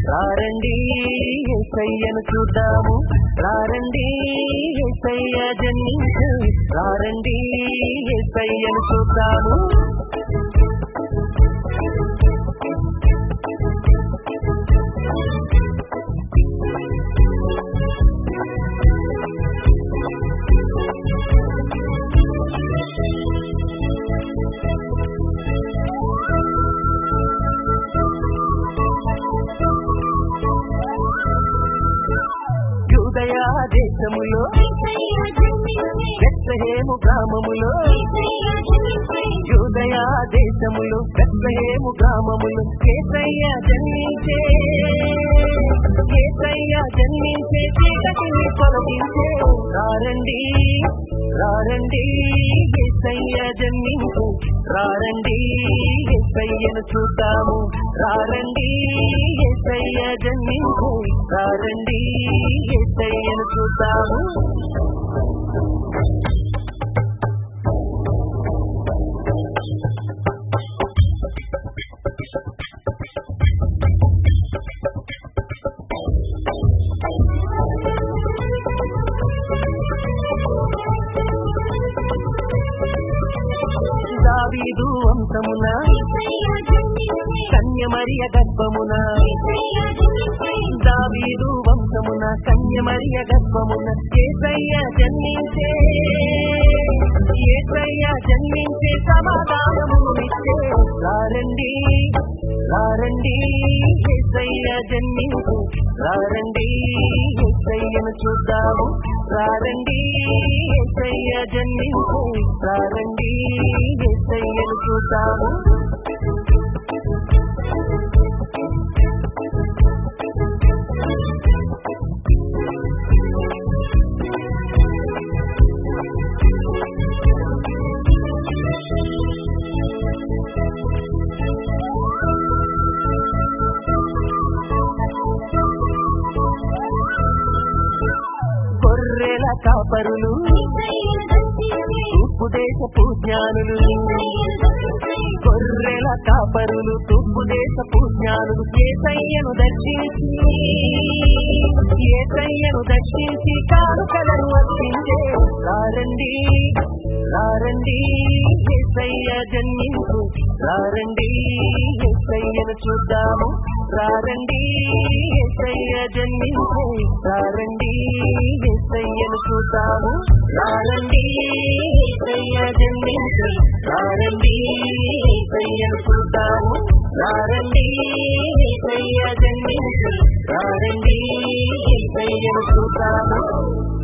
రారండి ఎస్ఐయను చూద్దాము రారండి ఎస్ఐయ జన్మించు రారండి ఎస్ఐయను చూద్దాము యూదయ దేశములో బెత్లహేము గ్రామములో యూదయ దేశములో బెత్లహేము గ్రామములో కేసయ్య జన్మించే కేసయ్య జన్మించే చీకటిని తొలగించే రారండి రారండి కేసయ్య జన్మించు రారండి కేసయ్యను చూద్దాము రారండి కేసయ్య జన్మించు రారండి కేసయ్యను చూద్దాము దావీదు వంశమున కన్యమరియ గర్భమున దావీదు వంశమున కన్యమరియ గర్భమున ఏసయ్య జన్మించే ఏసయ్య జన్మించే సమాధానమును ఇచ్చే రారండి రారండి ఏసయ్య జన్మించు రారండి ఏసయ్యను చూద్దాము రారండి ఏసయ్య జన్మించు రారండి ఏసయ్యను చూద్దాము గొర్రెల కాపరులు తూర్పు దేశపు జ్ఞానులు గొర్రెల కాపరులు తూర్పు దేశపు జ్ఞానులు ఏసయ్యను దర్శించి ఏసయ్యను దర్శించి కానుకలను అర్పించే రారండి రారండి ఏసయ్య జన్మించు రారండి ఏసయ్యను చూద్దాము రారండి ఏసయ్య జన్మించు రారండి ఏసయ్యను చూద్దాము రారండి ఏసయ్య జన్మించు రారండి ఏసయ్యను చూద్దాము రారండి ఏసయ్య జన్మించు రారండి ఏసయ్యను చూద్దాము